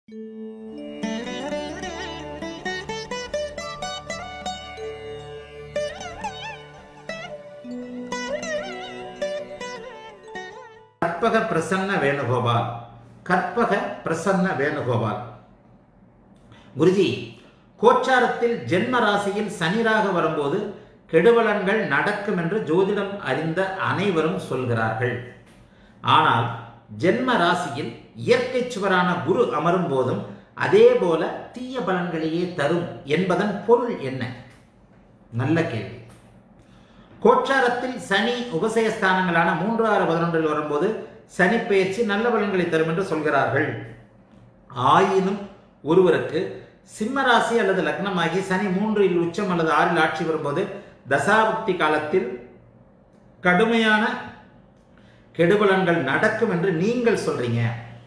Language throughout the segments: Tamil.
கற்பக பிரசன்ன வேணுகோபால் கற்பக பிரசன்ன வேணுகோபால் குருஜி கோச்சாரத்தில் ஜென்ம ராசியில் சனிராக வரும்போது கெடுபலன்கள் நடக்கும் என்று ஜோதிடம் அறிந்த அனைவரும் சொல்கிறார்கள் ஆனால் ஜென்ம ராசியில் இயற்கை சுவரான குரு அமரும் போதும் அதே போல தீய பலன்களையே தரும் என்பதன் பொருள் என்ன நல்ல கேள்வி கோச்சாரத்தில் சனி உபசயஸ்தானங்களான மூன்று ஆறு பதினொன்றில் வரும்போது சனி பெயர்ச்சி நல்ல பலன்களை தரும் என்று சொல்கிறார்கள் ஆயினும் ஒருவருக்கு சிம்ம ராசி அல்லது லக்னமாகி சனி மூன்றில் உச்சம் அல்லது ஆறில் ஆட்சி வரும்போது தசாபுக்தி காலத்தில் கடுமையான கெடுபலன்கள் நடக்கும் என்று நீங்கள் சொல்றீங்க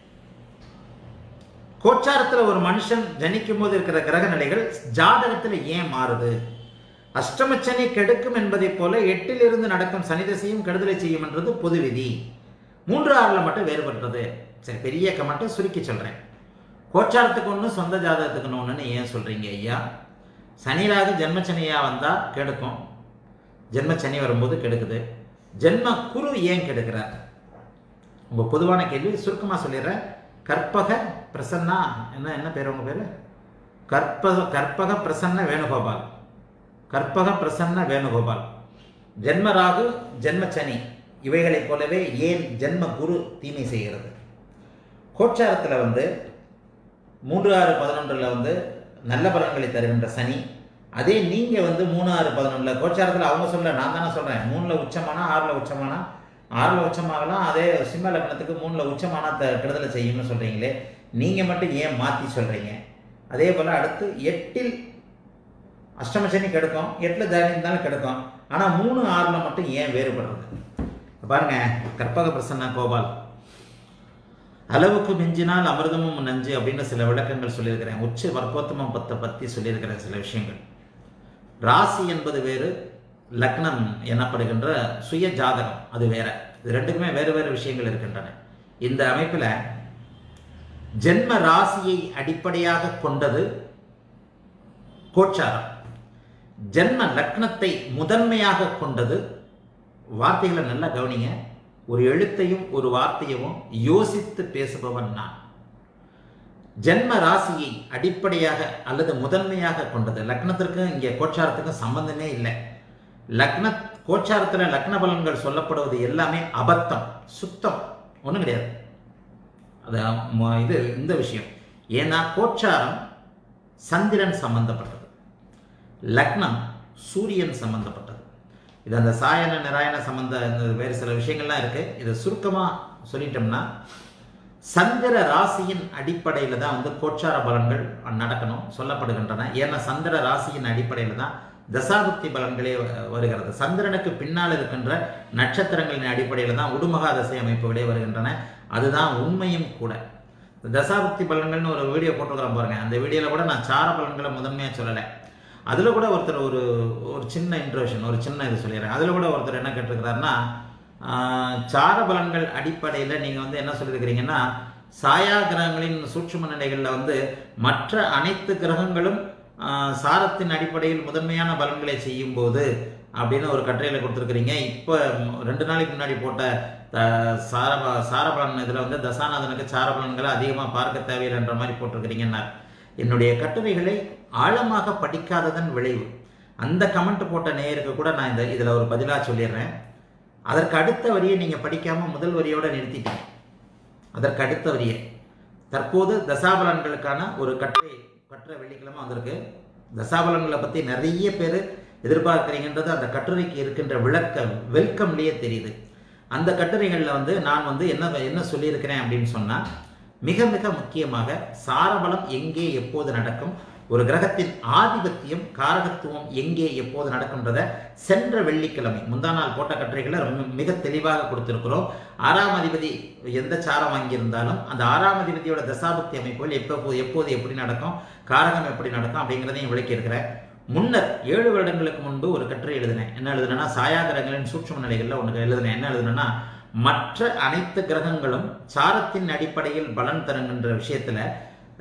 கோச்சாரத்தில் ஒரு மனுஷன் ஜனிக்கும் போது இருக்கிற கிரக நிலைகள் ஜாதகத்தில் ஏன் மாறுது அஷ்டமச்சனி கெடுக்கும் என்பதைப் போல எட்டில் இருந்து நடக்கும் சனி திசையும் கெடுதலை செய்யும் என்றது பொது விதி மூன்று ஆறுல மட்டும் வேறுபட்டது சரி பெரிய கமெண்ட்டை சுருக்கி சொல்றேன் கோச்சாரத்துக்கு ஒன்று சொந்த ஜாதகத்துக்கு ஒன்றுன்னு ஏன் சொல்றீங்க ஐயா சனிராக ஜென்மச்சனியா வந்தா கெடுக்கும் ஜென்மச்சனி வரும்போது கெடுக்குது ஜென்ம குரு ஏன் கெடுக்கிறார் உங்க பொதுவான கேள்வி சுருக்கமாக சொல்லிடுறேன் கற்பக பிரசன்னா என்ன என்ன பேர் உங்க பேர் கற்பக கற்பக பிரசன்ன வேணுகோபால் கற்பக பிரசன்ன வேணுகோபால் ஜென்மராகு ஜென்மச்சனி இவைகளைப் போலவே ஏன் ஜென்ம குரு தீமை செய்கிறது கோச்சாரத்தில் வந்து மூன்று ஆறு பதினொன்றில் வந்து நல்ல பலன்களை தருகின்ற சனி அதே நீங்கள் வந்து மூணு ஆறு பதினொன்றில் கோச்சாரத்தில் அவங்க சொல்ல நான் தானே சொல்கிறேன் மூணில் உச்சமானா ஆறில் உச்சமானா ஆறில் உச்சமாகலாம் அதே சிம்ம லக்னத்துக்கு மூணில் உச்சமானா த கெடுதலை செய்யும்னு சொல்கிறீங்களே நீங்கள் மட்டும் ஏன் மாற்றி சொல்கிறீங்க அதே போல் அடுத்து எட்டில் அஷ்டமசனி கெடுக்கும் எட்டில் தனி இருந்தாலும் கெடுக்கும் ஆனால் மூணு ஆறில் மட்டும் ஏன் வேறுபடுறது பாருங்க கற்பக பிரசன்னா கோபால் அளவுக்கு மிஞ்சினால் அமிர்தமும் நஞ்சு அப்படின்னு சில விளக்கங்கள் சொல்லியிருக்கிறேன் உச்ச வர்க்கோத்தமம் பத்தை பற்றி சொல்லியிருக்கிறேன் சில விஷயங்கள் ராசி என்பது வேறு லக்னம் எனப்படுகின்ற சுய ஜாதகம் அது வேற இது ரெண்டுக்குமே வேறு வேறு விஷயங்கள் இருக்கின்றன இந்த அமைப்பில் ஜென்ம ராசியை அடிப்படையாக கொண்டது கோச்சாரம் ஜென்ம லக்னத்தை முதன்மையாக கொண்டது வார்த்தைகளை நல்லா கவனிங்க ஒரு எழுத்தையும் ஒரு வார்த்தையவும் யோசித்து பேசுபவன் நான் ஜென்ம ராசியை அடிப்படையாக அல்லது முதன்மையாக கொண்டது லக்னத்திற்கும் இங்கே கோச்சாரத்துக்கும் சம்பந்தமே இல்லை லக்ன கோச்சாரத்தில் லக்ன பலன்கள் சொல்லப்படுவது எல்லாமே அபத்தம் சுத்தம் ஒன்றும் கிடையாது அது ம- இது இந்த விஷயம் ஏன்னா கோச்சாரம் சந்திரன் சம்பந்தப்பட்டது லக்னம் சூரியன் சம்பந்தப்பட்டது இது அந்த சாயன நிராயண சம்பந்த இந்த வேறு சில விஷயங்கள்லாம் இருக்கு இதை சுருக்கமாக சொல்லிட்டோம்னா சந்திர ராசியின் அடிப்படையில் தான் வந்து கோச்சார பலன்கள் நடக்கணும் சொல்லப்படுகின்றன ஏன்னா சந்திர ராசியின் அடிப்படையில் தான் தசாபுக்தி பலன்களே வ- வருகிறது சந்திரனுக்கு பின்னால் இருக்கின்ற நட்சத்திரங்களின் அடிப்படையில் தான் உடுமகா தசை அமைப்புகளே வருகின்றன அதுதான் உண்மையும் கூட இந்த தசாபுக்தி பலன்கள்னு ஒரு வீடியோ போட்டுக்கிறோம் பாருங்க அந்த வீடியோவில் கூட நான் சார பலன்களை முதன்மையாக சொல்லலை அதில் கூட ஒருத்தர் ஒரு ஒரு சின்ன இன்ட்ரோஷன் ஒரு சின்ன இது சொல்லிடுறேன் அதில் கூட ஒருத்தர் என்ன கேட்டிருக்கிறாருன்னா ஆஹ், சார பலன்கள் அடிப்படையில் நீங்கள் வந்து என்ன சொல்லியிருக்கிறீங்கன்னா சாயா கிரகங்களின் சூட்சும நிலைகளில் வந்து மற்ற அனைத்து கிரகங்களும் ஆஹ், சாரத்தின் அடிப்படையில் முதன்மையான பலன்களை செய்யும் போது அப்படின்னு ஒரு கட்டுரையில் கொடுத்துருக்கிறீங்க இப்போ ரெண்டு நாளைக்கு முன்னாடி போட்ட அஹ், சார சாரபலன் இதில் வந்து தசாநாதனுக்கு சாரபலன்களை அதிகமாக பார்க்க தேவையில்லைன்ற மாதிரி போட்டிருக்கிறீங்கன்னா என்னுடைய கட்டுரைகளை ஆழமாக படிக்காததன் விளைவு அந்த கமெண்ட் போட்ட நேயருக்கு கூட நான் இந்த இதில் ஒரு பதிலாக சொல்லிடுறேன் அதற்கு அடுத்த வரியை நீங்கள் படிக்காமல் முதல் வரியோட நிறுத்திட்டீங்க அதற்கு அடுத்த வரியை தற்போது தசாபலன்களுக்கான ஒரு கட்டுரை கட்டுரை வெள்ளிக்கிழமை வந்திருக்கு தசாபலன்களை பற்றி நிறைய பேர் எதிர்பார்க்குறீங்கன்றது அந்த கட்டுரைக்கு இருக்கின்ற விளக்க வெல்கம்லேயே தெரியுது அந்த கட்டுரைகளில் வந்து நான் வந்து என்ன என்ன சொல்லியிருக்கிறேன் அப்படின்னு சொன்னால் மிக மிக முக்கியமாக சாரபலம் எங்கே எப்போது நடக்கும் ஒரு கிரகத்தின் ஆதிபத்தியம் காரகத்துவம் எங்கே எப்போது நடக்கும்ன்றத சென்ற வெள்ளிக்கிழமை முந்தா நாள் போட்ட கட்டுரைகளை ரொம்ப மிக தெளிவாக கொடுத்திருக்கிறோம் ஆறாம் அதிபதி எந்த சாரம் வாங்கியிருந்தாலும் அந்த ஆறாம் அதிபதியோட தசாபக்தி அமைப்புகள் எப்போ எப்போது எப்படி நடக்கும் காரகம் எப்படி நடக்கும் அப்படிங்கிறதையும் விளக்கியிருக்கிறேன் முன்னர் ஏழு வருடங்களுக்கு முன்பு ஒரு கட்டுரை எழுதினேன் என்ன எழுதுனேன்னா சாயா கிரகங்களின் சூட்சும நிலைகளில் ஒன்று எழுதினேன் என்ன எழுதுனேன்னா மற்ற அனைத்து கிரகங்களும் சாரத்தின் அடிப்படையில் பலன் தருகின்ற விஷயத்துல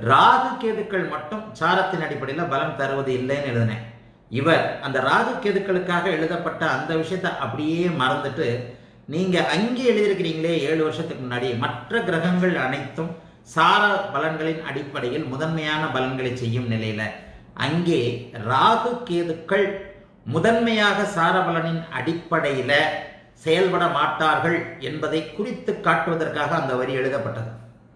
ராகு கேதுக்கள் மட்டும் சாரத்தின் அடிப்படையில் பலன் தருவது இல்லைன்னு எழுதினேன் இவர் அந்த ராகு கேதுக்களுக்காக எழுதப்பட்ட அந்த விஷயத்தை அப்படியே மறந்துட்டு நீங்க அங்கே எழுதியிருக்கிறீங்களே ஏழு வருஷத்துக்கு முன்னாடி மற்ற கிரகங்கள் அனைத்தும் சார பலன்களின் அடிப்படையில் முதன்மையான பலன்களை செய்யும் நிலையில அங்கே ராகு கேதுக்கள் முதன்மையாக சார பலனின் அடிப்படையில செயல்பட மாட்டார்கள் என்பதை குறித்து காட்டுவதற்காக அந்த வரி எழுதப்பட்டது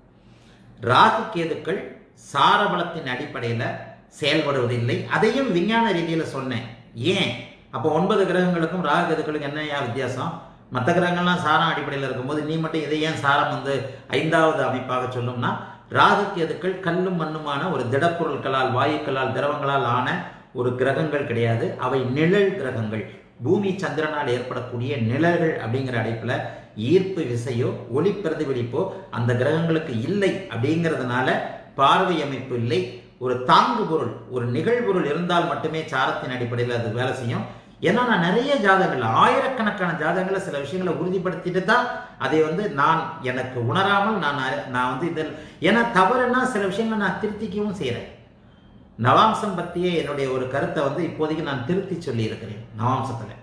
ராகு கேதுக்கள் சாரபலத்தின் அடிப்படையில் செயல்படுவதில்லை அதையும் விஞ்ஞான ரீதியில் சொன்னேன் ஏன் அப்போ ஒன்பது கிரகங்களுக்கும் ராகு கேதுக்களுக்கும் என்னையா வித்தியாசம் மற்ற கிரகங்கள்லாம் சாரம் அடிப்படையில் இருக்கும்போது நீ மட்டும் இதை ஏன் சாரம் வந்து ஐந்தாவது அமைப்பாக சொல்லும்னா ராகு கேதுக்கள் கல்லும் மண்ணுமான ஒரு திடப்பொருட்களால் வாயுக்களால் திரவங்களால் ஆன ஒரு கிரகங்கள் கிடையாது அவை நிழல் கிரகங்கள் பூமி சந்திரனால் ஏற்படக்கூடிய நிழல்கள் அப்படிங்கிற அடைப்பில் ஈர்ப்பு விசையோ ஒளி பிரதிபலிப்போ அந்த கிரகங்களுக்கு இல்லை அப்படிங்கிறதுனால பார்வை அமைப்பு இல்லை ஒரு தாங்கு பொருள் ஒரு நிகழ்பொருள் இருந்தால் மட்டுமே சாரத்தின் அடிப்படையில் அது வேலை செய்யும் ஏன்னா நான் நிறைய ஜாதகங்கள் ஆயிரக்கணக்கான ஜாதகங்களை சில விஷயங்களை உறுதிப்படுத்திட்டு தான் அதை வந்து நான் எனக்கு உணராமல் நான் அறி- நான் வந்து இதில் ஏன்னா தவறுனா சில விஷயங்களை நான் திருத்திக்கவும் செய்கிறேன் நவாம்சம் பற்றிய என்னுடைய ஒரு கருத்தை வந்து இப்போதைக்கு நான் திருத்தி சொல்லி இருக்கிறேன் நவாம்சத்தில்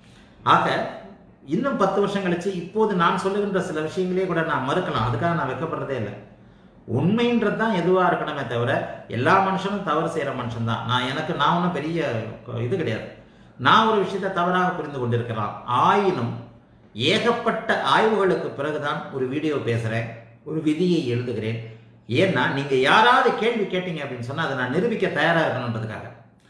ஆக இன்னும் பத்து வருஷம் கழிச்சு இப்போது நான் சொல்லுகின்ற சில விஷயங்களே கூட நான் மறுக்கலாம் அதுக்காக நான் வெக்கப்படுறதே இல்லை உண்மைன்றது தான் எதுவாக இருக்கணுமே தவிர எல்லா மனுஷனும் தவறு செய்கிற மனுஷன் தான் நான் எனக்கு நான் ஒன்றும் பெரிய இது கிடையாது நான் ஒரு விஷயத்தை தவறாக புரிந்து கொண்டிருக்கலாம் ஆயினும் ஏகப்பட்ட ஆய்வுகளுக்கு பிறகுதான் ஒரு வீடியோ பேசுகிறேன் ஒரு விதியை எழுதுகிறேன் ஏன்னா நீங்கள் யாராவது கேள்வி கேட்டீங்க அப்படின்னு சொன்னால் அதை நான் நிரூபிக்க தயாராக இருக்கணுன்றதுக்காக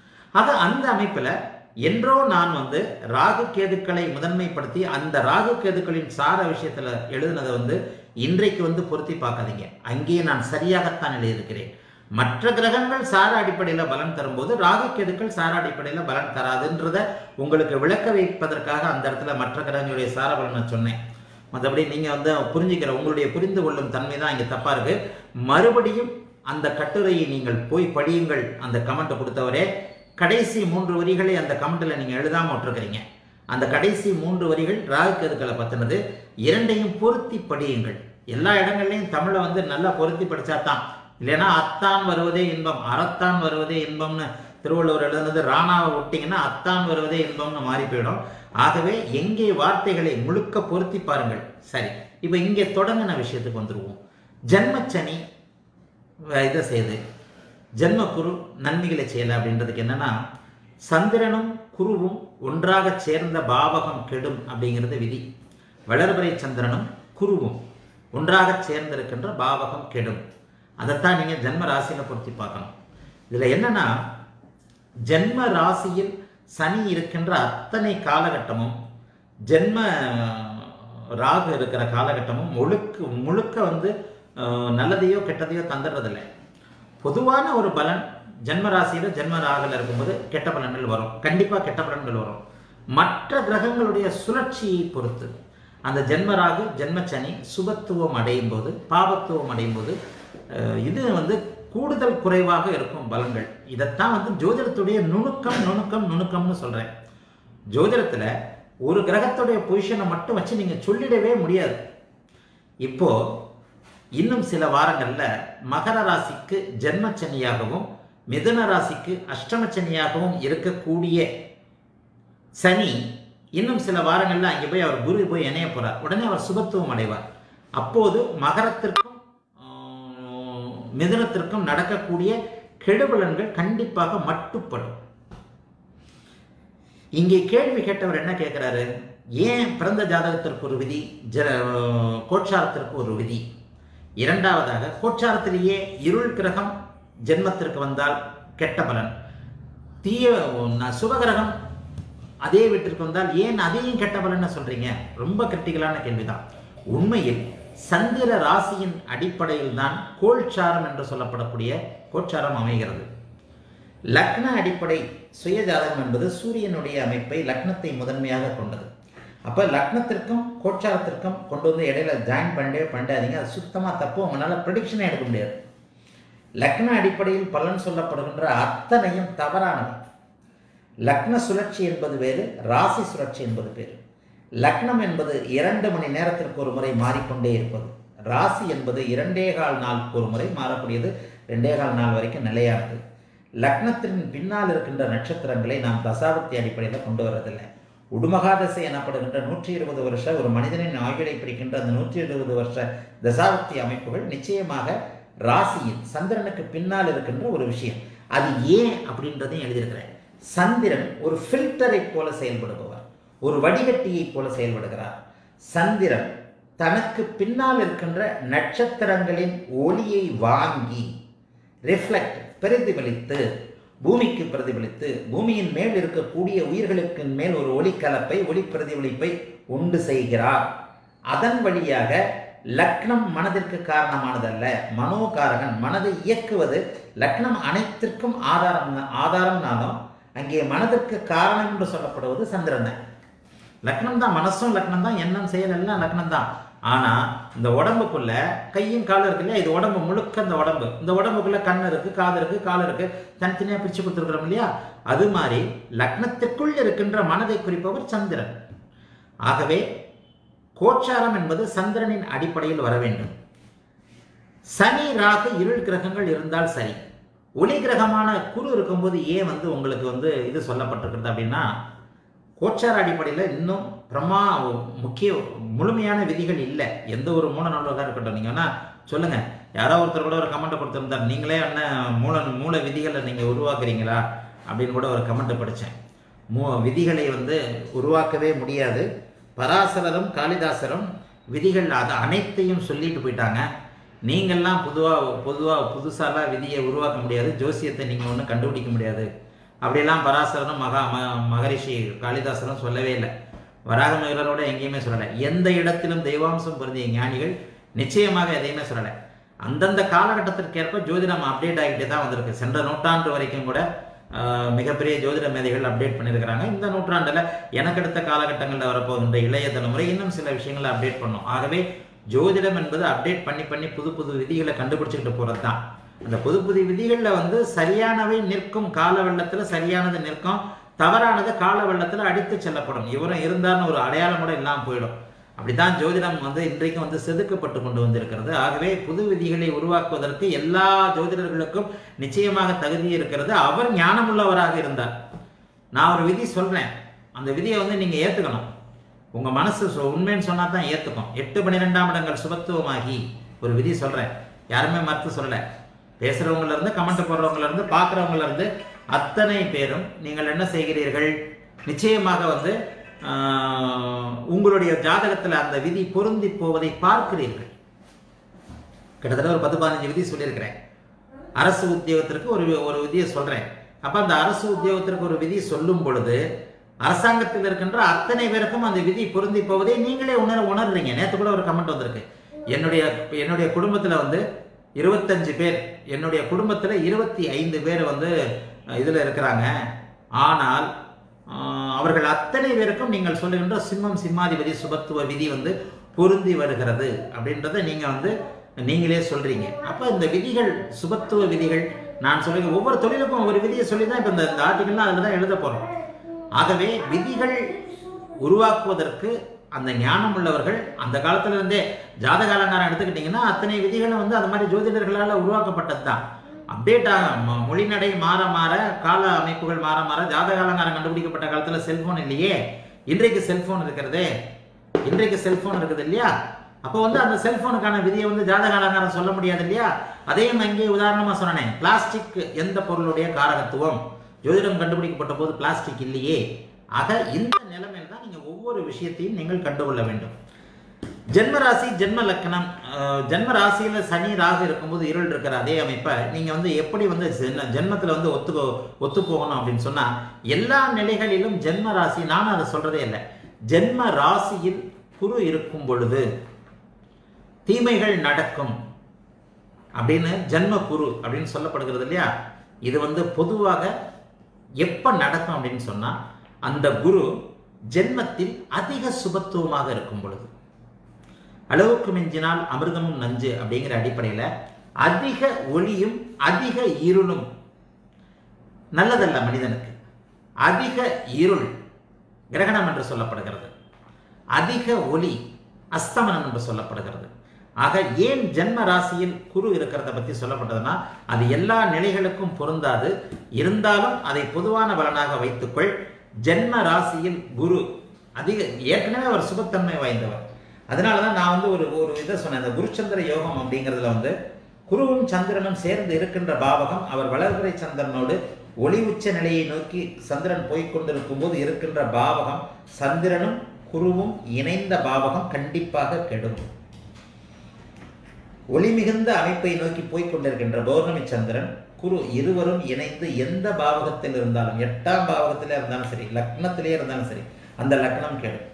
ஆக அந்த அமைப்பில் என்றோ நான் வந்து ராகு கேதுக்களை முதன்மைப்படுத்தி அந்த ராகு கேதுக்களின் சார விஷயத்தில் எழுதுனதை வந்து இன்றைக்கு வந்து பொருத்தி பார்க்காதீங்க அங்கேயே நான் சரியாகத்தான் எழுதியிருக்கிறேன் மற்ற கிரகங்கள் சார அடிப்படையில் பலன் தரும்போது ராகு கேதுக்கள் சார அடிப்படையில் பலன் தராதுன்றத உங்களுக்கு விளக்க வைப்பதற்காக அந்த இடத்துல மற்ற கிரகங்களுடைய சார பலனை சொன்னேன் மற்றபடி நீங்கள் வந்து புரிஞ்சுக்கிற உங்களுடைய புரிந்து கொள்ளும் தன்மை தான் இங்கே தப்பாக இருக்கு மறுபடியும் அந்த கட்டுரையை நீங்கள் போய் படியுங்கள் அந்த கமெண்ட் கொடுத்தவரே கடைசி மூன்று வரிகளை அந்த கமெண்ட்டில் நீங்கள் எழுதாமல் விட்டுருக்கிறீங்க அந்த கடைசி மூன்று வரிகள் ராகு கேதுக்களை பற்றினது இரண்டையும் பொருத்தி படியுங்கள் எல்லா இடங்கள்லையும் தமிழை வந்து நல்லா பொருத்தி படிச்சா தான் இல்லைன்னா அத்தான் வருவதே இன்பம் அறத்தான் வருவதே இன்பம்னு திருவள்ளுவர் எழுதுனது ராணாவை விட்டிங்கன்னா அத்தான் வருவதே இன்பம்னு மாறி போயிடும் ஆகவே எங்கே வார்த்தைகளை முழுக்க பொருத்தி பாருங்கள் சரி இப்போ இங்கே தொடங்கின விஷயத்துக்கு வந்துருவோம் ஜன்மச்சனி அஹ் இதை செய்யுது ஜென்ம குரு நன்மைகளை செய்யல அப்படின்றதுக்கு என்னன்னா சந்திரனும் குருவும் ஒன்றாக சேர்ந்த பாவகம் கெடும் அப்படிங்கிறது விதி வளர்பிறை சந்திரனும் குருவும் ஒன்றாக சேர்ந்திருக்கின்ற பாவகம் கெடும் அதைத்தான் நீங்கள் ஜென்ம ராசியில் பொருத்தி பார்க்கணும் இதில் என்னன்னா ஜென்ம ராசியில் சனி இருக்கின்ற அத்தனை காலகட்டமும் ஜென்ம ராகு இருக்கிற காலகட்டமும் முழுக்க முழுக்க வந்து அஹ், நல்லதையோ கெட்டதையோ தந்துடுறதில்லை பொதுவான ஒரு பலன் ஜென்ம ராசியில ஜென்ம ராகுல இருக்கும்போது கெட்ட பலன்கள் வரும் கண்டிப்பா கெட்ட பலன்கள் வரும் மற்ற கிரகங்களுடைய சுழற்சியை பொறுத்து அந்த ஜென்ம ராகு ஜென்ம சனி சுபத்துவம் அடையும் போது பாபத்துவம் அடையும் போது அஹ், இது வந்து கூடுதல் குறைவாக இருக்கும் பலன்கள் இதைத்தான் வந்து ஜோதிடத்துடைய நுணுக்கம் நுணுக்கம் நுணுக்கம்னு சொல்றேன் ஜோதிடத்துல ஒரு கிரகத்துடைய பொசிஷனை மட்டும் வச்சு நீங்க சொல்லிடவே முடியாது இப்போ இன்னும் சில வாரங்கள்ல மகர ராசிக்கு ஜென்மச்சனியாகவும் மிதுன ராசிக்கு அஷ்டமச்சனியாகவும் இருக்கக்கூடிய சனி இன்னும் சில வாரங்கள்ல அங்கே போய் அவர் குரு போய் இணைய போறார் உடனே அவர் சுபத்துவம் அடைவார் அப்போது மகரத்திற்கும் ஆஹ், மிதுனத்திற்கும் நடக்கக்கூடிய கெடுபலன்கள் கண்டிப்பாக மட்டுப்படும் இங்கே கேள்வி கேட்டவர் என்ன கேட்கிறாரு ஏன் பிறந்த ஜாதகத்திற்கு ஒரு விதி ஜ கோட்சாரத்திற்கு ஒரு விதி இரண்டாவதாக கோட்சாரத்திலேயே இருள் கிரகம் ஜென்மத்திற்கு வந்தால் கெட்ட பலன் தீய ந- சுபகிரகம் அதே வீட்டிற்கு வந்தால் ஏன் அதையும் கெட்ட பலன்னு சொல்றீங்க ரொம்ப கிரிட்டிக்கலான கேள்விதான் உண்மையில் சந்திர ராசியின் அடிப்படையில் தான் கோல்சாரம் என்று சொல்லப்படக்கூடிய கோட்சாரம் அமைகிறது லக்ன அடிப்படை சுய ஜாதகம் என்பது சூரியனுடைய அமைப்பை லக்னத்தை முதன்மையாக கொண்டது அப்போ லக்னத்திற்கும் கோட்சாரத்திற்கும் கொண்டு வந்து இடையில ஜாயின் பண்ணவே பண்ணாதீங்க அது சுத்தமாக தப்பு உங்களால் ப்ரிடிக்ஷனே எடுக்க முடியாது லக்ன அடிப்படையில் பலன் சொல்லப்படுகின்ற அத்தனையும் தவறானது லக்ன சுழற்சி என்பது வேறு ராசி சுழற்சி என்பது வேறு லக்னம் என்பது இரண்டு மணி நேரத்திற்கு ஒரு முறை மாறிக்கொண்டே இருப்பது ராசி என்பது இரண்டே கால் நாளுக்கு ஒரு முறை மாறக்கூடியது ரெண்டே கால் நாள் வரைக்கும் நிலையானது லக்னத்தின் பின்னால் இருக்கின்ற நட்சத்திரங்களை நாம் தசாபத்தி அடிப்படையில் கொண்டு வரதில்லை உடுமகாதசை எனப்படுகின்ற நூற்றி இருபது வருஷ ஒரு மனிதனின் ஆயுளை பிரிக்கின்ற அந்த நூற்றி இருபது வருஷ தசாபக்தி அமைப்புகள் நிச்சயமாக ராசியில் சந்திரனுக்கு பின்னால் இருக்கின்ற ஒரு விஷயம் அது ஏன் அப்படின்றதையும் எழுதியிருக்கிறேன் சந்திரன் ஒரு ஃபில்டரை போல செயல்படுபவர் ஒரு வடிகட்டியை போல செயல்படுகிறார் சந்திரன் தனக்கு பின்னால் இருக்கின்ற நட்சத்திரங்களின் ஒளியை வாங்கி ரிஃப்ளெக்ட் பிரதிபலித்து பூமிக்கு பிரதிபலித்து பூமியின் மேல் இருக்கக்கூடிய உயிர்களுக்கு மேல் ஒரு ஒளிக்கலப்பை ஒளி பிரதிபலிப்பை உண்டு செய்கிறார் அதன் வழியாக லக்னம் மனதிற்கு காரணமானதல்ல மனோகாரகன் மனதை இயக்குவது லக்னம் அனைத்திற்கும் ஆதாரம் ஆதாரம்னாலும் அங்கே மனதிற்கு காரணம் என்று சொல்லப்படுவது சந்திரன் தான் லக்னம் தான் மனசும் லக்னம் தான் எண்ணம் செயல் எல்லாம் லக்னம் தான் ஆனா இந்த உடம்புக்குள்ள கையும் காலும் இருக்கு இல்லையா இது உடம்பு முழுக்க இந்த உடம்பு இந்த உடம்புக்குள்ள கண் இருக்கு காது இருக்கு கால் இருக்கு தனித்தனியா பிரிச்சு கொடுத்துருக்கிறோம் இல்லையா அது மாதிரி லக்னத்திற்குள் இருக்கின்ற மனதை குறிப்பவர் சந்திரன் ஆகவே கோச்சாரம் என்பது சந்திரனின் அடிப்படையில் வர வேண்டும் சனி ராகு இருள் கிரகங்கள் இருந்தால் சரி ஒளி கிரகமான குரு இருக்கும்போது ஏன் வந்து உங்களுக்கு வந்து இது சொல்லப்பட்டிருக்கிறது அப்படின்னா கோச்சார அடிப்படையில் இன்னும் பிரமா முக்கிய முழுமையான விதிகள் இல்லை எந்த ஒரு மூல நூலகம் இருக்கட்டும் நீங்கள் வேணா சொல்லுங்க யாரோ ஒருத்தர் கூட ஒரு கமெண்ட் கொடுத்துருந்தார் நீங்களே என்ன மூல மூல விதிகளை நீங்கள் உருவாக்குறீங்களா அப்படின்னு கூட ஒரு கமெண்ட் படித்தேன் மூ விதிகளை வந்து உருவாக்கவே முடியாது பராசரரும் காளிதாசரும் விதிகள் அது அனைத்தையும் சொல்லிட்டு போயிட்டாங்க நீங்கள்லாம் பொதுவாக பொதுவாக புதுசாலாம் விதியை உருவாக்க முடியாது ஜோசியத்தை நீங்கள் ஒன்றும் கண்டுபிடிக்க முடியாது அப்படியெல்லாம் பராசரனும் மகா ம மகரிஷி காளிதாசரும் சொல்லவே இல்லை வராகமயிலரோட எங்கேயுமே சொல்லலை எந்த இடத்திலும் தெய்வாம்சம் பொருந்திய ஞானிகள் நிச்சயமாக எதையுமே சொல்லலை அந்தந்த காலகட்டத்திற்கேற்ப ஜோதிடம் அப்டேட் ஆகிட்டே தான் வந்திருக்கு சென்ற நூற்றாண்டு வரைக்கும் கூட ஆஹ், மிகப்பெரிய ஜோதிட மேதைகள் அப்டேட் பண்ணியிருக்கிறாங்க இந்த நூற்றாண்டில் எனக்கு அடுத்த காலகட்டங்களில் வரப்போகின்ற இளைய தலைமுறை இன்னும் சில விஷயங்களை அப்டேட் பண்ணும் ஆகவே ஜோதிடம் என்பது அப்டேட் பண்ணி பண்ணி புது புது விதிகளை கண்டுபிடிச்சிக்கிட்டு போகிறது தான் அந்த புது புது விதிகளில் வந்து சரியானவை நிற்கும் கால வெள்ளத்தில் சரியானது நிற்கும் தவறானது கால வெள்ளத்தில் அடித்து செல்லப்படும் இவரும் இருந்தார்னு ஒரு அடையாளம் கூட இல்லாமல் போயிடும் அப்படித்தான் ஜோதிடம் வந்து இன்றைக்கு வந்து செதுக்கப்பட்டு கொண்டு வந்திருக்கிறது ஆகவே புது விதிகளை உருவாக்குவதற்கு எல்லா ஜோதிடர்களுக்கும் நிச்சயமாக தகுதி இருக்கிறது அவர் ஞானமுள்ளவராக இருந்தார் நான் ஒரு விதி சொல்றேன் அந்த விதியை வந்து நீங்க ஏத்துக்கணும் உங்க மனசு சொ- உண்மைன்னு சொன்னா தான் ஏத்துக்கும் எட்டு பன்னிரெண்டாம் இடங்கள் சுபத்துவமாகி ஒரு விதி சொல்றேன் யாருமே மறுத்து சொல்லல பேசுறவங்கல இருந்து கமெண்ட் போடுறவங்கல இருந்து பார்க்குறவங்கல இருந்து அத்தனை பேரும் நீங்கள் என்ன செய்கிறீர்கள் நிச்சயமாக வந்து ஆஹ், உங்களுடைய ஜாதகத்தில் அந்த விதி பொருந்தி போவதை பார்க்கிறீர்கள் கிட்டத்தட்ட ஒரு பத்து பதினஞ்சு விதி சொல்லியிருக்கிறேன் அரசு உத்தியோகத்திற்கு ஒரு ஒரு விதியை சொல்றேன் அப்ப அந்த அரசு உத்தியோகத்திற்கு ஒரு விதி சொல்லும் பொழுது அரசாங்கத்தில் இருக்கின்ற அத்தனை பேருக்கும் அந்த விதி பொருந்தி போவதை நீங்களே உணர உணர்றீங்க நேற்று கூட ஒரு கமெண்ட் வந்திருக்கு என்னுடைய என்னுடைய குடும்பத்துல வந்து இருபத்தஞ்சு பேர் என்னுடைய குடும்பத்துல இருபத்தி ஐந்து பேர் வந்து அஹ், இதுல இருக்கிறாங்க ஆனால் ஆஹ், அவர்கள் அத்தனை பேருக்கும் நீங்கள் சொல்லுகின்ற சிம்மம் சிம்மாதிபதி சுபத்துவ விதி வந்து பொருந்தி வருகிறது அப்படின்றத நீங்க வந்து நீங்களே சொல்றீங்க அப்ப இந்த விதிகள் சுபத்துவ விதிகள் நான் சொல்லுங்க ஒவ்வொரு தொழிலுக்கும் ஒரு விதியை சொல்லி தான் இப்போ இந்த இந்த ஆர்டிகல்லாம் அதில் தான் எழுத போறோம் ஆகவே விதிகள் உருவாக்குவதற்கு அந்த ஞானம் உள்ளவர்கள் அந்த காலத்துல இருந்தே ஜாதக அலங்காரம் எடுத்துக்கிட்டிங்கன்னா அத்தனை விதிகளும் வந்து அது மாதிரி ஜோதிடர்களால் உருவாக்கப்பட்டது தான் அப்டேட் ஆக ம- மொழிநடை மாற மாற கால அமைப்புகள் மாற மாற ஜாதக அலங்காரம் கண்டுபிடிக்கப்பட்ட காலத்துல செல்போன் இல்லையே இன்றைக்கு செல்போன் இருக்கிறதே இன்றைக்கு செல்போன் இருக்குது இல்லையா அப்போ வந்து அந்த செல்போனுக்கான விதியை வந்து ஜாதக அலங்காரம் சொல்ல முடியாது இல்லையா அதையும் அங்கே உதாரணமா சொன்னேன் பிளாஸ்டிக் எந்த பொருளுடைய காரகத்துவம் ஜோதிடம் கண்டுபிடிக்கப்பட்ட போது பிளாஸ்டிக் இல்லையே ஆக இந்த நிலைமையில் தான் நீங்க ஒவ்வொரு விஷயத்தையும் நீங்கள் கண்டுகொள்ள வேண்டும் ஜென்ம ராசி ஜென்ம லக்கணம் அஹ், ஜென்ம ராசியில சனி ராகு இருக்கும்போது இருள் இருக்கிற அதே அமைப்பை நீங்க வந்து எப்படி வந்து ஜென்ம- ஜென்மத்துல வந்து ஒத்து ஒத்து போகணும் அப்படின்னு சொன்னா எல்லா நிலைகளிலும் ஜென்ம ராசி நானும் அதை சொல்றதே இல்லை ஜென்ம ராசியில் குரு இருக்கும் பொழுது தீமைகள் நடக்கும் அப்படின்னு ஜென்ம குரு அப்படின்னு சொல்லப்படுகிறது இல்லையா இது வந்து பொதுவாக எப்ப நடக்கும் அப்படின்னு சொன்னா அந்த குரு ஜென்மத்தில் அதிக சுபத்துவமாக இருக்கும் பொழுது அளவுக்கு மிஞ்சினால் அமிர்தமும் நஞ்சு அப்படிங்கிற அடிப்படையில் அதிக ஒளியும் அதிக இருளும் நல்லதல்ல மனிதனுக்கு அதிக இருள் கிரகணம் என்று சொல்லப்படுகிறது அதிக ஒளி அஸ்தமனம் என்று சொல்லப்படுகிறது ஆக ஏன் ஜென்ம ராசியில் குரு இருக்கிறத பத்தி சொல்லப்பட்டதுன்னா அது எல்லா நிலைகளுக்கும் பொருந்தாது இருந்தாலும் அதை பொதுவான பலனாக வைத்துக்கொள் ஜென்ம ராசியில் குரு அதிக ஏற்கனவே அவர் சுபத்தன்மை வாய்ந்தவர் அதனால தான் நான் வந்து ஒரு ஒரு இதை சொன்னேன் இந்த குருச்சந்திர யோகம் அப்படிங்கிறதுல வந்து குருவும் சந்திரனும் சேர்ந்து இருக்கின்ற பாவகம் அவர் வளர்பிறை சந்திரனோடு ஒளி உச்ச நிலையை நோக்கி சந்திரன் போய்க்கொண்டிருக்கும் போது இருக்கின்ற பாவகம் சந்திரனும் குருவும் இணைந்த பாவகம் கண்டிப்பாக கெடும் ஒளி மிகுந்த அமைப்பை நோக்கி போய்க் கொண்டிருக்கின்ற பௌர்ணமி சந்திரன் குரு இருவரும் இணைந்து எந்த பாவகத்தில் இருந்தாலும் எட்டாம் பாவகத்திலே இருந்தாலும் சரி லக்னத்திலே இருந்தாலும் சரி அந்த லக்னம் கெடும்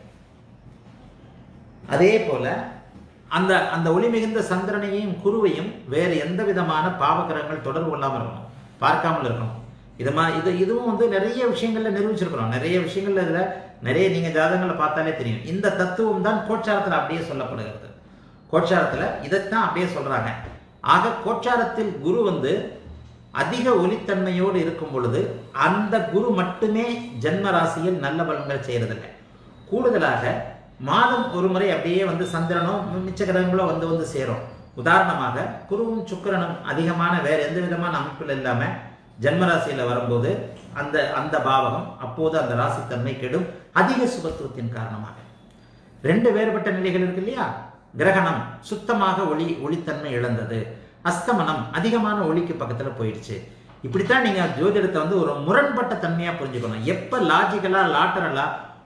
அதே போல அந்த அந்த ஒளி மிகுந்த சந்திரனையும் குருவையும் வேறு எந்த விதமான பாவகிரகங்கள் தொடர்பு கொள்ளாமல் இருக்கணும் பார்க்காமல் இருக்கணும் இது மா இது இதுவும் வந்து நிறைய விஷயங்கள்ல நிரூபிச்சிருக்கிறோம் நிறைய விஷயங்கள்ல இதுல நிறைய நீங்க ஜாதகங்களை பார்த்தாலே தெரியும் இந்த தத்துவம் தான் கோச்சாரத்தில் அப்படியே சொல்லப்படுகிறது கோச்சாரத்தில் இதைத்தான் அப்படியே சொல்றாங்க ஆக கோச்சாரத்தில் குரு வந்து அதிக ஒளித்தன்மையோடு இருக்கும் பொழுது அந்த குரு மட்டுமே ஜென்ம ராசியில் நல்ல பலன்கள் செய்யறதில்லை கூடுதலாக மாதம் ஒரு முறை அப்படியே வந்து சந்திரனோ மிச்ச கிரகங்களோ வந்து வந்து சேரும் உதாரணமாக குருவும் சுக்கிரனும் அதிகமான வேற எந்த விதமான அமைப்பில் இல்லாம ஜென்ம ராசியில வரும்போது அந்த அந்த பாவகம் அப்போது அந்த ராசித்தன்மை கெடும் அதிக சுபத்துவத்தின் காரணமாக ரெண்டு வேறுபட்ட நிலைகள் இருக்கு இல்லையா கிரகணம் சுத்தமாக ஒளி ஒளித்தன்மை இழந்தது அஸ்தமனம் அதிகமான ஒளிக்கு பக்கத்துல போயிடுச்சு இப்படித்தான் நீங்க ஜோதிடத்தை வந்து ஒரு முரண்பட்ட தன்மையா புரிஞ்சுக்கணும் எப்ப லாஜிக்கலா லாட்டரலா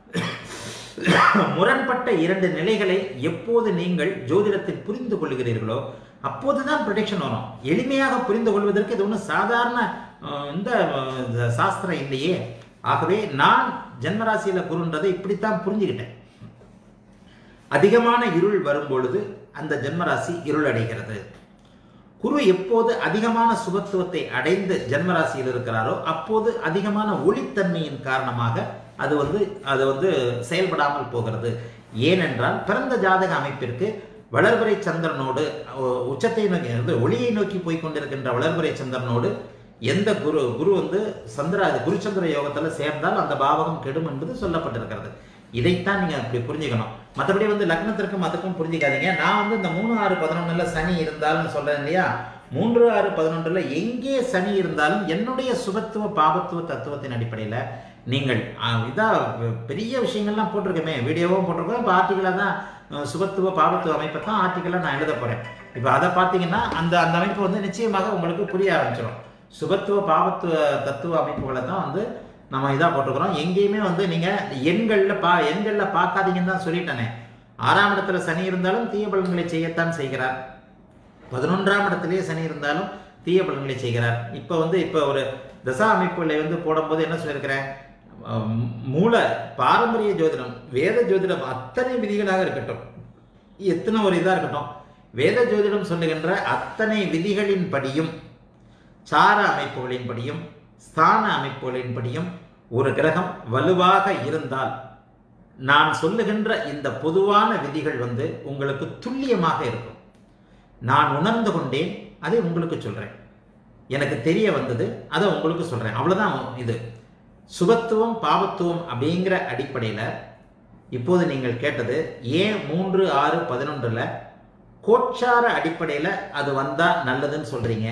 முரண்பட்ட இரண்டு நிலைகளை எப்போது நீங்கள் ஜோதிடத்தில் புரிந்து கொள்கிறீர்களோ அப்போதுதான் ப்ரொடெக்ஷன் வரும் எளிமையாக புரிந்து கொள்வதற்கு இது ஒன்றும் சாதாரண அஹ், இந்த அஹ், சாஸ்திரம் இல்லையே ஆகவே நான் ஜென்மராசியில குருன்றதை இப்படித்தான் புரிஞ்சுக்கிட்டேன் அதிகமான இருள் வரும் பொழுது அந்த ஜென்மராசி இருளடைகிறது குரு எப்போது அதிகமான சுபத்துவத்தை அடைந்து ஜென்மராசியில் இருக்கிறாரோ அப்போது அதிகமான ஒளித்தன்மையின் காரணமாக அது வந்து அது வந்து செயல்படாமல் போகிறது ஏனென்றால் பிறந்த ஜாதக அமைப்பிற்கு வளர்பிறை சந்திரனோடு அஹ், உச்சத்தை நோக்கி அதாவது ஒளியை நோக்கி போய் கொண்டிருக்கின்ற வளர்பிறை சந்திரனோடு எந்த குரு குரு வந்து சந்திர அது குருச்சந்திர யோகத்துல சேர்ந்தால் அந்த பாவகம் கெடும் என்பது சொல்லப்பட்டிருக்கிறது இதைத்தான் நீங்க அப்படி புரிஞ்சுக்கணும் மற்றபடி வந்து லக்னத்திற்கும் அதுக்கும் புரிஞ்சுக்காதீங்க நான் வந்து இந்த மூணு ஆறு பதினொன்னுல சனி இருந்தாலும் சொல்றேன் இல்லையா மூன்று ஆறு பதினொன்றுல எங்கே சனி இருந்தாலும் என்னுடைய சுபத்துவ பாபத்துவ தத்துவத்தின் அடிப்படையில நீங்கள் அஹ், இதா பெ- பெரிய விஷயங்கள்லாம் போட்டிருக்கேமே வீடியோவும் போட்டிருக்கோம் இப்போ ஆர்டிக்கலாக தான் அஹ், சுபத்துவ பாபத்துவ அமைப்பை தான் ஆர்டிக்கலாக நான் எழுத போறேன் இப்போ அதை பார்த்தீங்கன்னா அந்த அந்த அமைப்பு வந்து நிச்சயமாக உங்களுக்கு புரிய ஆரம்பிச்சிடும் சுபத்துவ பாபத்துவ தத்துவ அமைப்புகளை தான் வந்து நம்ம இதாக போட்டுக்கிறோம் எங்கேயுமே வந்து நீங்கள் எண்களில் பா எண்களில் பார்க்காதீங்கன்னு தான் சொல்லிட்டேனே ஆறாம் இடத்துல சனி இருந்தாலும் தீய பலன்களை செய்யத்தான் செய்கிறார் பதினொன்றாம் இடத்திலேயே சனி இருந்தாலும் தீய பலன்களை செய்கிறார் இப்போ வந்து இப்போ ஒரு தசா அமைப்புகளை வந்து போடும்போது என்ன சொல்லியிருக்கிறேன் அஹ் மூல பாரம்பரிய ஜோதிடம் வேத ஜோதிடம் அத்தனை விதிகளாக இருக்கட்டும் எத்தனை ஒரு இதாக இருக்கட்டும் வேத ஜோதிடம் சொல்லுகின்ற அத்தனை விதிகளின் படியும் சார அமைப்புகளின் படியும் ஸ்தான அமைப்புகளின் படியும் ஒரு கிரகம் வலுவாக இருந்தால் நான் சொல்லுகின்ற இந்த பொதுவான விதிகள் வந்து உங்களுக்கு துல்லியமாக இருக்கும் நான் உணர்ந்து கொண்டேன் அதை உங்களுக்கு சொல்றேன் எனக்கு தெரிய வந்தது அதை உங்களுக்கு சொல்றேன் அவ்வளவுதான் இது சுபத்துவம் பாவத்துவம் அப்படிங்கிற அடிப்படையில இப்போது நீங்கள் கேட்டது ஏன் மூன்று ஆறு பதினொன்றுல கோச்சார அடிப்படையில அது வந்தா நல்லதுன்னு சொல்றீங்க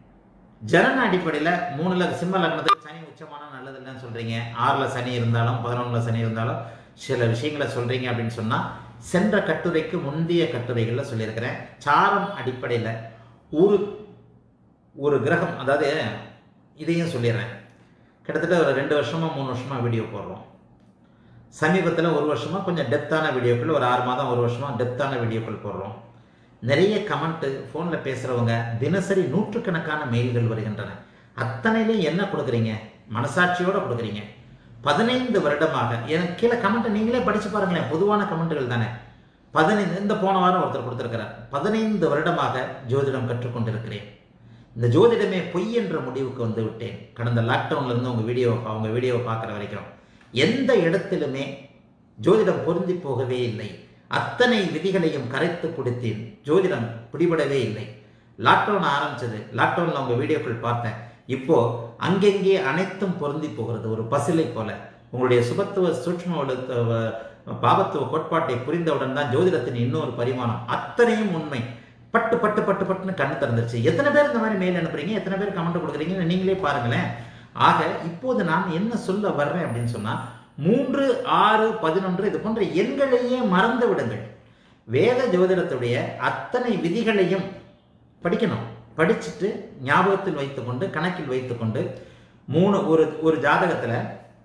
ஜனன அடிப்படையில மூணுல சிம்ம லக்னத்துக்கு சனி உச்சமான நல்லது இல்லைன்னு சொல்றீங்க ஆறுல சனி இருந்தாலும் பதினொன்றுல சனி இருந்தாலும் சில விஷயங்களை சொல்றீங்க அப்படின்னு சொன்னா சென்ற கட்டுரைக்கு முந்தைய கட்டுரைகள்ல சொல்லியிருக்கிறேன் சாரம் அடிப்படையில ஒரு ஒரு கிரகம் அதாவது இதையும் சொல்லிடுறேன் கிட்டத்தட்ட ஒரு ரெண்டு வருஷமா மூணு வருஷமா வீடியோ போடுறோம் சமீபத்தில் ஒரு வருஷமா கொஞ்சம் டெப்த்தான வீடியோக்கள் ஒரு ஆறு மாதம் ஒரு வருஷமா டெப்த்தான வீடியோக்கள் போடுறோம் நிறைய கமெண்ட்டு ஃபோனில் பேசுகிறவங்க தினசரி நூற்றுக்கணக்கான மெயில்கள் வருகின்றன அத்தனையிலையும் என்ன கொடுக்குறீங்க மனசாட்சியோட கொடுக்குறீங்க பதினைந்து வருடமாக எனக்கு கீழே கமெண்ட்டை நீங்களே படிச்சு பாருங்களேன் பொதுவான கமெண்ட்டுகள் தானே பதினைந்து இந்த போன வாரம் ஒருத்தர் கொடுத்துருக்கிறார் பதினைந்து வருடமாக ஜோதிடம் கற்றுக்கொண்டிருக்கிறேன் இந்த ஜோதிடமே பொய் என்ற முடிவுக்கு வந்து விட்டேன் கடந்த லாக்டவுன்ல இருந்து உங்க வீடியோ அவங்க வீடியோவை பார்க்குற வரைக்கும் எந்த இடத்திலுமே ஜோதிடம் பொருந்தி போகவே இல்லை அத்தனை விதிகளையும் கரைத்து கொடுத்தேன் ஜோதிடம் பிடிபடவே இல்லை லாக்டவுன் ஆரம்பிச்சது லாக்டவுன்ல உங்க வீடியோக்கள் பார்த்தேன் இப்போ அங்கெங்கே அனைத்தும் பொருந்தி போகிறது ஒரு பசிலை போல உங்களுடைய சுபத்துவ சூட்ச்ம எழுத்து- பாபத்துவ கோட்பாட்டை புரிந்தவுடன் தான் ஜோதிடத்தின் இன்னொரு பரிமாணம் அத்தனையும் உண்மை பட்டு பட்டு பட்டு பட்டுன்னு கண்ணு திறந்துருச்சு எத்தனை பேர் இந்த மாதிரி மெயில் அனுப்புறீங்க எத்தனை பேர் கமெண்ட் கொடுக்குறீங்கன்னு நீங்களே பாருங்களேன் ஆக இப்போது நான் என்ன சொல்ல வர்றேன் அப்படின்னு சொன்னா மூன்று ஆறு பதினொன்று இது போன்ற எண்களையே மறந்து விடுங்கள் வேத ஜோதிடத்துடைய அத்தனை விதிகளையும் படிக்கணும் படிச்சுட்டு ஞாபகத்தில் வைத்துக்கொண்டு கணக்கில் வைத்துக்கொண்டு மூணு ஒரு ஒரு ஜாதகத்தில்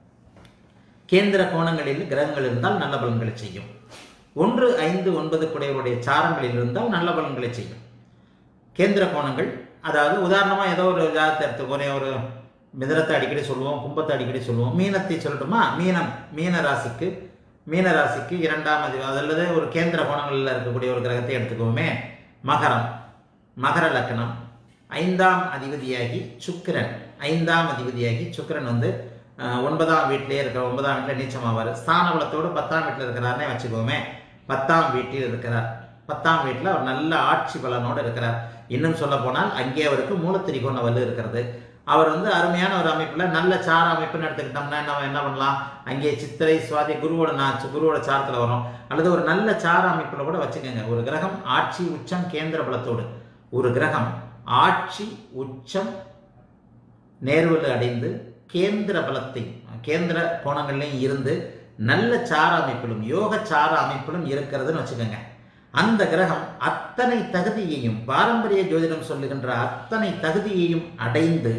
கேந்திர கோணங்களில் கிரகங்கள் இருந்தால் நல்ல பலன்களை செய்யும் ஒன்று ஐந்து ஒன்பது குடையவருடைய சாரங்களில் இருந்தால் நல்ல பலன்களை செய்யும் கேந்திர கோணங்கள் அதாவது உதாரணமாக ஏதோ ஒரு ஜாதகத்தை எடுத்து ஒரே ஒரு மிதனத்தை அடிக்கடி சொல்லுவோம் கும்பத்தை அடிக்கடி சொல்லுவோம் மீனத்தை சொல்லட்டுமா மீனம் மீன ராசிக்கு மீன ராசிக்கு இரண்டாம் அதிபதி அல்லது ஒரு கேந்திர கோணங்களில் இருக்கக்கூடிய ஒரு கிரகத்தை எடுத்துக்குவோமே மகரம் மகர லக்னம் ஐந்தாம் அதிபதியாகி சுக்கிரன் ஐந்தாம் அதிபதியாகி சுக்கிரன் வந்து அஹ், ஒன்பதாம் வீட்டிலே இருக்கிற ஒன்பதாம் வீட்டில் நீச்சமாவார் ஸ்தான பலத்தோடு பத்தாம் வீட்டில் இருக்கிறாருன்னே வச்சுக்கோமே பத்தாம் வீட்டில் இருக்கிறார் பத்தாம் வீட்டில் அவர் நல்ல ஆட்சி பலனோடு இருக்கிறார் இன்னும் சொல்ல போனால் அங்கே அவருக்கு மூலத்திரிகோண வலு இருக்கிறது அவர் வந்து அருமையான ஒரு அமைப்பில் நல்ல சார அமைப்புன்னு எடுத்துக்கிட்டோம்னா நம்ம என்ன பண்ணலாம் அங்கே சித்திரை சுவாதி குருவோட நாச்சு குருவோட சாரத்தில் வரும் அல்லது ஒரு நல்ல சார அமைப்பில் கூட வச்சுக்கோங்க ஒரு கிரகம் ஆட்சி உச்சம் கேந்திர பலத்தோடு ஒரு கிரகம் ஆட்சி உச்சம் நேர்வலு அடைந்து கேந்திர பலத்தை கேந்திர கோணங்கள்லையும் இருந்து நல்ல சார அமைப்பிலும் யோக சார அமைப்பிலும் இருக்கிறதுன்னு வச்சுக்கோங்க அந்த கிரகம் அத்தனை தகுதியையும் பாரம்பரிய ஜோதிடம் சொல்லுகின்ற அத்தனை தகுதியையும் அடைந்து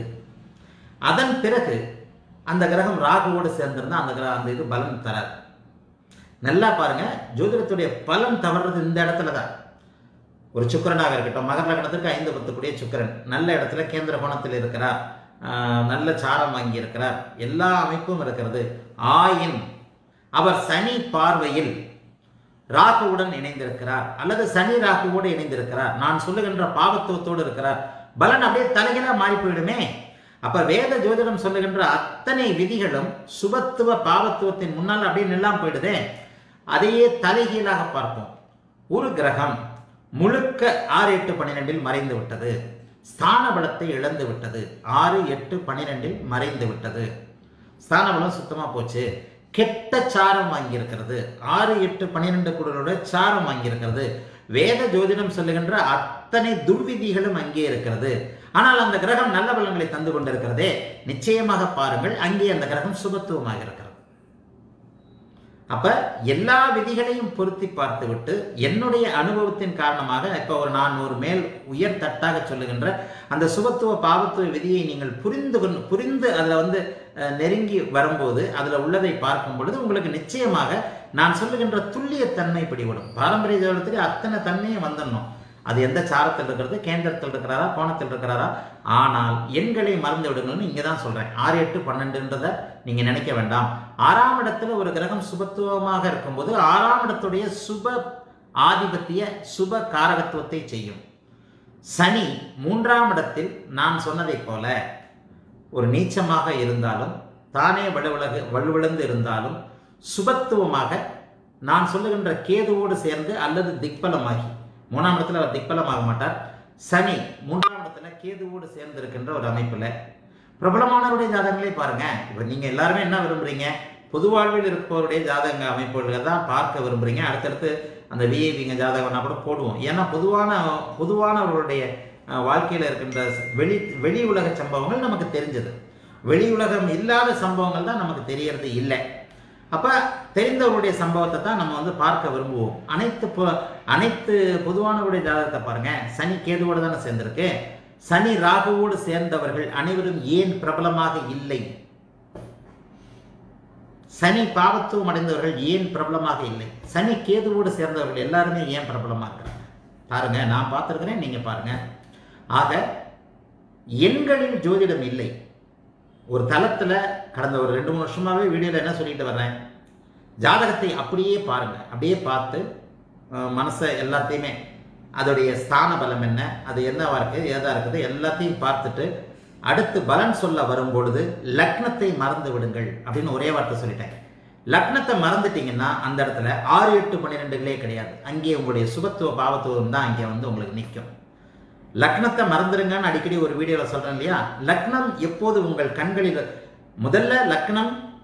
அதன் பிறகு அந்த கிரகம் ராகுவோடு சேர்ந்திருந்தா அந்த கிரகம் அந்த இது பலன் தராது நல்லா பாருங்க ஜோதிடத்துடைய பலன் தவறுறது இந்த இடத்துல தான் ஒரு சுக்கிரனாக இருக்கட்டும் மகர லக்னத்துக்கு ஐந்து பத்துக்குடிய சுக்கிரன் நல்ல இடத்துல கேந்திர கோணத்தில் இருக்கிறார் ஆஹ் நல்ல சாரம் வாங்கி இருக்கிறார் எல்லா அமைப்பும் இருக்கிறது ஆயின் அவர் சனி பார்வையில் ராகுவுடன் இணைந்திருக்கிறார் அல்லது சனி ராகுவோடு இணைந்திருக்கிறார் நான் சொல்லுகின்ற பாவத்துவத்தோடு இருக்கிறார் பலன் அப்படியே தலைகீழா மாறி போயிடுமே அப்ப வேத ஜோதிடம் சொல்லுகின்ற அத்தனை விதிகளும் சுபத்துவ பாவத்துவத்தின் முன்னால் அப்படியே நில்லாம போயிடுதே அதையே தலைகீழாக பார்ப்போம் ஒரு கிரகம் முழுக்க ஆறு எட்டு பன்னிரெண்டில் மறைந்து விட்டது ஸ்தான பலத்தை இழந்து விட்டது ஆறு எட்டு பன்னிரெண்டில் மறைந்து விட்டது ஸ்தான பலம் சுத்தமா போச்சு கெட்ட சாரம் வாங்கியிருக்கிறது ஆறு எட்டு பன்னிரெண்டு குடலோட சாரம் வாங்கியிருக்கிறது வேத ஜோதிடம் சொல்லுகின்ற அத்தனை துர்விதிகளும் அங்கே இருக்கிறது ஆனால் அந்த கிரகம் நல்ல பலன்களை தந்து கொண்டிருக்கிறதே நிச்சயமாக பாருங்கள் அங்கே அந்த கிரகம் சுபத்துவமாக இருக்கிறது அப்ப எல்லா விதிகளையும் பொருத்தி பார்த்துவிட்டு என்னுடைய அனுபவத்தின் காரணமாக இப்ப ஒரு நான் ஒரு மேல் உயர் தட்டாக சொல்லுகின்ற அந்த சுபத்துவ பாவத்துவ விதியை நீங்கள் புரிந்து கொண்டு புரிந்து அதில் வந்து அஹ், நெருங்கி வரும்போது அதில் உள்ளதை பார்க்கும் பொழுது உங்களுக்கு நிச்சயமாக நான் சொல்லுகின்ற துல்லியத்தன்மை பிடிபடும் பாரம்பரிய ஜோதிடத்துக்கு அத்தனை தன்மையும் வந்துடணும் அது எந்த சாரத்தில் இருக்கிறது கேந்திரத்தில் இருக்கிறாரா கோணத்தில் இருக்கிறாரா ஆனால் எண்களை மறந்து விடுங்கள்னு இங்கே தான் சொல்கிறேன் ஆறு எட்டு பன்னெண்டுன்றதை நீங்கள் நினைக்க வேண்டாம் ஆறாம் இடத்துல ஒரு கிரகம் சுபத்துவமாக இருக்கும்போது ஆறாம் இடத்துடைய சுப ஆதிபத்திய சுப காரகத்துவத்தை செய்யும் சனி மூன்றாம் இடத்தில் நான் சொன்னதைப் போல ஒரு நீச்சமாக இருந்தாலும் தானே வலுவிலகு வலுவிழந்து இருந்தாலும் சுபத்துவமாக நான் சொல்லுகின்ற கேதுவோடு சேர்ந்து அல்லது திக்பலமாகி மூணாம் இடத்துல அவர் திக்பலமாக மாட்டார் சனி மூன்றாம் இடத்துல கேதுவோடு சேர்ந்து இருக்கின்ற ஒரு அமைப்புல பிரபலமானவருடைய ஜாதகங்களே பாருங்க இப்போ நீங்க எல்லாருமே என்ன விரும்புறீங்க பொது வாழ்வில் இருப்பவருடைய ஜாதக அமைப்புகளை தான் பார்க்க விரும்புறீங்க அடுத்தடுத்து அந்த விஐபிங்க ஜாதகம்னா கூட போடுவோம் ஏன்னா பொதுவான பொதுவானவர்களுடைய அஹ், வாழ்க்கையில இருக்கின்ற வெளி வெளி உலக சம்பவங்கள் நமக்கு தெரிஞ்சது வெளி உலகம் இல்லாத சம்பவங்கள் தான் நமக்கு தெரியறது இல்லை அப்ப தெரிந்தவருடைய சம்பவத்தை தான் நம்ம வந்து பார்க்க விரும்புவோம் அனைத்து பொ- அனைத்து பொதுவானவருடைய ஜாதகத்தை பாருங்க சனி கேதுவோடு தானே சேர்ந்திருக்கு சனி ராகுவோடு சேர்ந்தவர்கள் அனைவரும் ஏன் பிரபலமாக இல்லை சனி பாவத்துவம் அடைந்தவர்கள் ஏன் பிரபலமாக இல்லை சனி கேதுவோடு சேர்ந்தவர்கள் எல்லாருமே ஏன் பிரபலமாக இருக்கிறாங்க பாருங்க நான் பார்த்துருக்கிறேன் நீங்க பாருங்க ஆக எண்களில் ஜோதிடம் இல்லை ஒரு தளத்துல கடந்த ஒரு ரெண்டு மூணு வருஷமாவே வீடியோல என்ன சொல்லிட்டு வர்றேன் ஜாதகத்தை அப்படியே பாருங்க அப்படியே பார்த்து அஹ், மனசை எல்லாத்தையுமே அதோடைய ஸ்தான பலம் என்ன அது என்னவா இருக்குது ஏதா இருக்குது எல்லாத்தையும் பார்த்துட்டு அடுத்து பலன் சொல்ல வரும்பொழுது லக்னத்தை மறந்து விடுங்கள் அப்படின்னு ஒரே வார்த்தை சொல்லிட்டேன் லக்னத்தை மறந்துட்டீங்கன்னா அந்த இடத்துல ஆறு எட்டு பன்னிரெண்டுகளே கிடையாது அங்கே உங்களுடைய சுபத்துவ பாவத்துவம் தான் அங்கே வந்து உங்களுக்கு நிற்கும் லக்னத்தை மறந்துடுங்கன்னு அடிக்கடி ஒரு வீடியோவில் சொல்றேன் இல்லையா லக்னம் எப்போது உங்கள் கண்களில் முதல்ல லக்னம்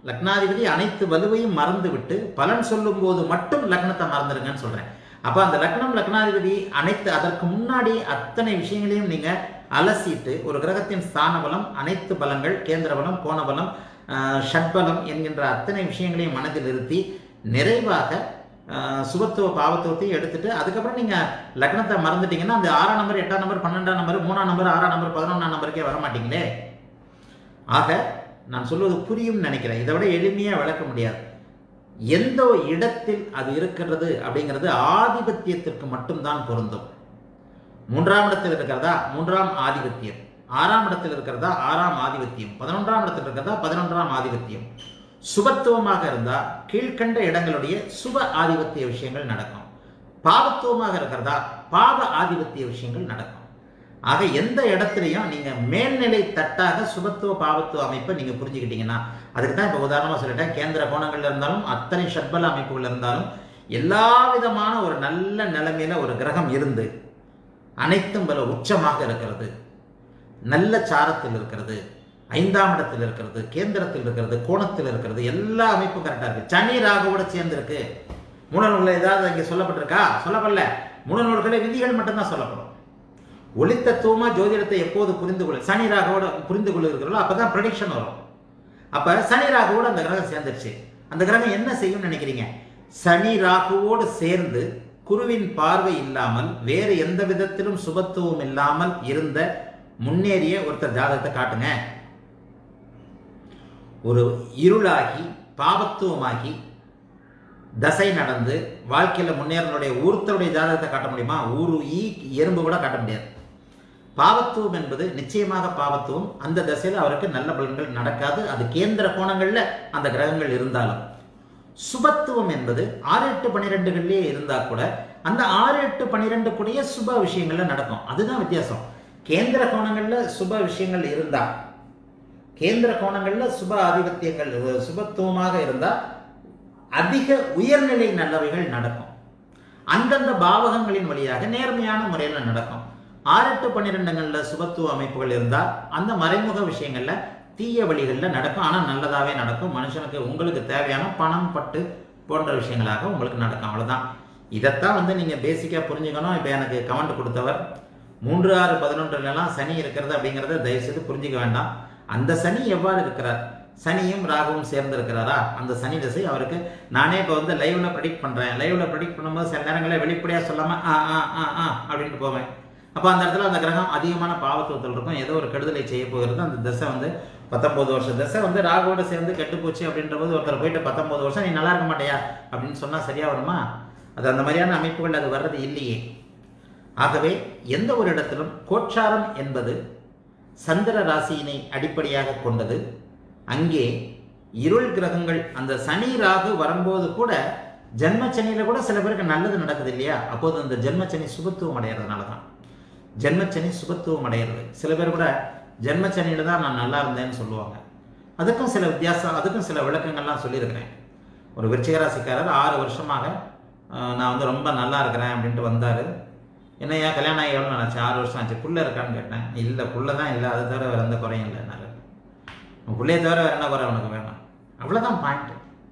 லக்னாதிபதி அனைத்து வலுவையும் மறந்துவிட்டு பலன் சொல்லும்போது மட்டும் லக்னத்தை மறந்துடுங்கன்னு சொல்றேன் அப்ப அந்த லக்னம் லக்னாதிபதி அனைத்து அதற்கு முன்னாடி அத்தனை விஷயங்களையும் நீங்க அலசிட்டு ஒரு கிரகத்தின் ஸ்தான பலம் அனைத்து பலங்கள் கேந்திர பலம் கோண பலம் ஆஹ், ஷட்பலம் என்கின்ற அத்தனை விஷயங்களையும் மனதில் நிறுத்தி நிறைவாக ஆஹ், சுபத்துவ பாவத்துவத்தையும் எடுத்துட்டு அதுக்கப்புறம் நீங்க லக்னத்தை மறந்துட்டீங்கன்னா அந்த ஆறாம் நம்பர் எட்டாம் நம்பர் பன்னெண்டாம் நம்பர் மூணாம் நம்பர் ஆறாம் நம்பர் பதினொன்றாம் நம்பருக்கே வர மாட்டீங்களே ஆக நான் சொல்வது புரியும் நினைக்கிறேன் இதை விட எளிமையாக விளக்க முடியாது எந்த ஒரு இடத்தில் அது இருக்கிறது அப்படிங்கிறது ஆதிபத்தியத்திற்கு மட்டும்தான் பொருந்தும் மூன்றாம் இடத்தில் இருக்கிறதா மூன்றாம் ஆதிபத்தியம் ஆறாம் இடத்தில் இருக்கிறதா ஆறாம் ஆதிபத்தியம் பதினொன்றாம் இடத்தில் இருக்கிறதா பதினொன்றாம் ஆதிபத்தியம் சுபத்துவமாக இருந்தா கீழ்கண்ட இடங்களுடைய சுப ஆதிபத்திய விஷயங்கள் நடக்கும் பாவத்துவமாக இருக்கிறதா பாவ ஆதிபத்திய விஷயங்கள் நடக்கும் ஆக எந்த இடத்துலையும் நீங்க மேல்நிலை தட்டாக சுபத்துவ பாவத்துவ அமைப்பை நீங்க புரிஞ்சுக்கிட்டீங்கன்னா அதுக்கு தான் இப்போ உதாரணமா சொல்லிட்டேன் கேந்திர கோணங்கள்ல இருந்தாலும் அத்தனை ஷட்பல அமைப்புகள் இருந்தாலும் எல்லா விதமான ஒரு நல்ல நிலைமையில ஒரு கிரகம் இருந்து அனைத்தும் பல உச்சமாக இருக்கிறது நல்ல சாரத்தில் இருக்கிறது ஐந்தாம் இடத்தில் இருக்கிறது கேந்திரத்தில் இருக்கிறது கோணத்தில் இருக்கிறது எல்லா அமைப்பும் கரெக்டாக இருக்கு சனி ராகுவோட சேர்ந்து இருக்கு மூலநூலில் ஏதாவது இங்கே சொல்லப்பட்டிருக்கா சொல்லப்படல மூலநூல்களே விதிகள் மட்டும்தான் சொல்லப்படும் ஒளித்தத்துவமா ஜோதிடத்தை எப்போது புரிந்து கொள்ள சனி ராகுவோட புரிந்து கொள்ளுகிறீர்களோ அப்பதான் ப்ரடிக்ஷன் வரும் அப்ப சனி ராகுவோட அந்த கிரகம் சேர்ந்துருச்சு அந்த கிரகம் என்ன செய்யும்னு நினைக்கிறீங்க சனி ராகுவோடு சேர்ந்து குருவின் பார்வை இல்லாமல் வேறு எந்த விதத்திலும் சுபத்துவம் இல்லாமல் இருந்த முன்னேறிய ஒருத்தர் ஜாதகத்தை காட்டுங்க ஒரு இருளாகி பாவத்துவமாகி தசை நடந்து வாழ்க்கையில முன்னேறனுடைய ஒருத்தருடைய ஜாதகத்தை காட்ட முடியுமா ஒரு ஈ எறும்பு கூட காட்ட முடியாது பாவத்துவம் என்பது நிச்சயமாக பாவத்துவம் அந்த தசையில் அவருக்கு நல்ல பலன்கள் நடக்காது அது கேந்திர கோணங்கள்ல அந்த கிரகங்கள் இருந்தாலும் சுபத்துவம் என்பது ஆறு எட்டு பன்னிரெண்டுகள்லயே இருந்தா கூட அந்த ஆறு எட்டு பன்னிரெண்டு கூடிய சுப விஷயங்கள்ல நடக்கும் அதுதான் வித்தியாசம் கேந்திர கோணங்கள்ல சுப விஷயங்கள் இருந்தா கேந்திர கோணங்கள்ல சுப ஆதிபத்தியங்கள் அஹ், சுபத்துவமாக இருந்தா அதிக உயர்நிலை நல்லவைகள் நடக்கும் அந்தந்த பாவகங்களின் வழியாக நேர்மையான முறையில் நடக்கும் ஆறு எட்டு பன்னிரெண்டுங்கள்ல சுபத்துவ அமைப்புகள் இருந்தால் அந்த மறைமுக விஷயங்கள்ல தீய வழிகளில் நடக்கும் ஆனால் நல்லதாகவே நடக்கும் மனுஷனுக்கு உங்களுக்கு தேவையான பணம் பட்டு போன்ற விஷயங்களாக உங்களுக்கு நடக்கும் அவ்வளவுதான் இதைத்தான் வந்து நீங்கள் பேசிக்காக புரிஞ்சுக்கணும் இப்போ எனக்கு கமெண்ட் கொடுத்தவர் மூன்று ஆறு பதினொன்றுலலாம் சனி இருக்கிறது அப்படிங்கிறத தயவுசெய்து புரிஞ்சுக்க வேண்டாம் அந்த சனி எவ்வாறு இருக்கிறார் சனியும் ராகுவும் சேர்ந்து இருக்கிறாரா அந்த சனி திசை அவருக்கு நானே இப்போ வந்து லைவ்ல ப்ரெடிக்ட் பண்றேன் லைவ்ல ப்ரெடிக்ட் பண்ணும்போது சில நேரங்களில் வெளிப்படையா சொல்லாம ஆ ஆ ஆ ஆ அப்படின்ட்டு போவேன் அப்போ அந்த இடத்துல அந்த கிரகம் அதிகமான பாவத்துவத்தில் இருக்கும் ஏதோ ஒரு கெடுதலை செய்ய போகிறது அந்த திசை வந்து பத்தொன்பது வருஷம் திசை வந்து ராகுவோட சேர்ந்து கெட்டு போச்சு அப்படின்ற போது ஒருத்தர் போயிட்டு பத்தொன்பது வருஷம் நீ நல்லா இருக்க மாட்டியா அப்படின்னு சொன்னா சரியா வருமா அது அந்த மாதிரியான அமைப்புகள் அது வர்றது இல்லையே ஆகவே எந்த ஒரு இடத்திலும் கோட்சாரம் என்பது சந்திர ராசியினை அடிப்படையாக கொண்டது அங்கே இருள் கிரகங்கள் அந்த சனி ராகு வரும்போது கூட ஜென்மச்சனியில கூட சில பேருக்கு நல்லது நடக்குது இல்லையா அப்போது அந்த ஜென்மச்சனி சுபத்துவம் அடைகிறதுனால தான் ஜென்மச்சனி சுபத்துவம் அடைகிறது சில பேர் கூட ஜென்மச்சனியில தான் நான் நல்லா இருந்தேன்னு சொல்லுவாங்க அதுக்கும் சில வித்தியாசம் அதுக்கும் சில விளக்கங்கள்லாம் சொல்லியிருக்கிறேன் ஒரு விருச்சிக ராசிக்காரர் ஆறு வருஷமாக அஹ், நான் வந்து ரொம்ப நல்லா இருக்கிறேன் அப்படின்ட்டு வந்தார் என்னையா கல்யாணம் ஆகி எவ்வளோ நினச்சி ஆறு வருஷம் ஆச்சு புள்ள இருக்கான்னு கேட்டேன் இல்லை புள்ள தான் இல்லை அதை தவிர வேறு எந்த குறையும் இல்லைனாரு உன் பிள்ளைய தவிர வேறு என்ன குறை உனக்கு வேணும் அவ்வளோதான் பாயிண்ட்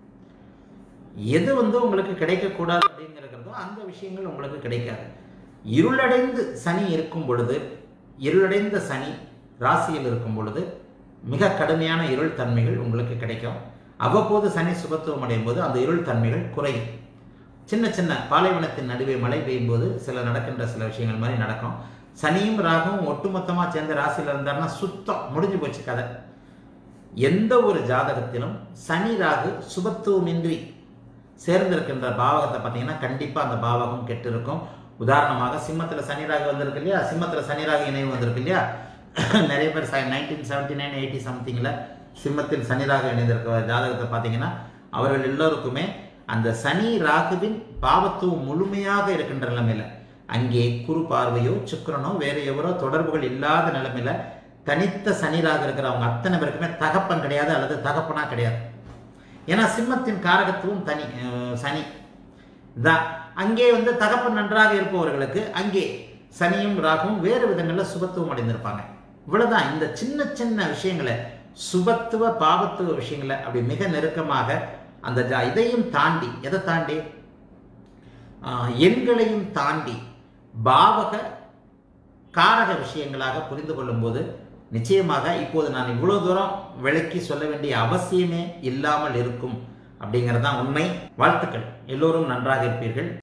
எது வந்து உங்களுக்கு கிடைக்கக்கூடாது அப்படிங்கிறதோ அந்த விஷயங்கள் உங்களுக்கு கிடைக்காது இருளடைந்து சனி இருக்கும் பொழுது இருளடைந்த சனி ராசியில் இருக்கும் பொழுது மிக கடுமையான இருள் தன்மைகள் உங்களுக்கு கிடைக்கும் அவ்வப்போது சனி சுபத்துவம் அடையும் போது அந்த இருள் தன்மைகள் குறையும் சின்ன சின்ன பாலைவனத்தின் நடுவே மழை பெய்யும் போது சில நடக்கின்ற சில விஷயங்கள் மாதிரி நடக்கும் சனியும் ராகுவும் ஒட்டுமொத்தமாக சேர்ந்து ராசியில் இருந்தாருன்னா சுத்தம் முடிஞ்சு போச்சு கதை எந்த ஒரு ஜாதகத்திலும் சனி ராகு சுபத்துவமின்றி சேர்ந்திருக்கின்ற பாவகத்தை பார்த்தீங்கன்னா கண்டிப்பாக அந்த பாவகம் கெட்டு இருக்கும் உதாரணமாக சிம்மத்தில் சனி ராகு வந்திருக்கு இல்லையா சிம்மத்தில் சனி ராகு இணைவு வந்திருக்கு இல்லையா நிறைய பேர் நைன்டீன் செவன்டி நைன் எயிட்டி சம்திங்கில் சிம்மத்தில் சனி ராகு இணைந்திருக்க ஜாதகத்தை பார்த்தீங்கன்னா அவர்கள் எல்லோருக்குமே அந்த சனி ராகுவின் பாவத்துவம் முழுமையாக இருக்கின்ற நிலைமையில அங்கே குரு பார்வையோ சுக்கிரனோ வேற எவரோ தொடர்புகள் இல்லாத நிலைமையில தனித்த சனி ராகு இருக்கிற அவங்க அத்தனை பேருக்குமே தகப்பன் கிடையாது அல்லது தகப்பனா கிடையாது ஏன்னா சிம்மத்தின் காரகத்துவம் தனி அஹ், சனி தான் அங்கே வந்து தகப்பன் நன்றாக இருப்பவர்களுக்கு அங்கே சனியும் ராகுவும் வேறு விதங்களில் சுபத்துவம் அடைந்திருப்பாங்க இவ்வளவுதான் இந்த சின்ன சின்ன விஷயங்களை சுபத்துவ பாவத்துவ விஷயங்களை அப்படி மிக நெருக்கமாக அந்த ஜா- இதையும் தாண்டி எதை தாண்டி ஆஹ், எண்களையும் தாண்டி பாவக காரக விஷயங்களாக புரிந்து கொள்ளும்போது நிச்சயமாக இப்போது நான் இவ்வளவு தூரம் விளக்கி சொல்ல வேண்டிய அவசியமே இல்லாமல் இருக்கும் அப்படிங்கிறது தான் உண்மை வாழ்த்துக்கள் எல்லோரும் நன்றாக இருப்பீர்கள்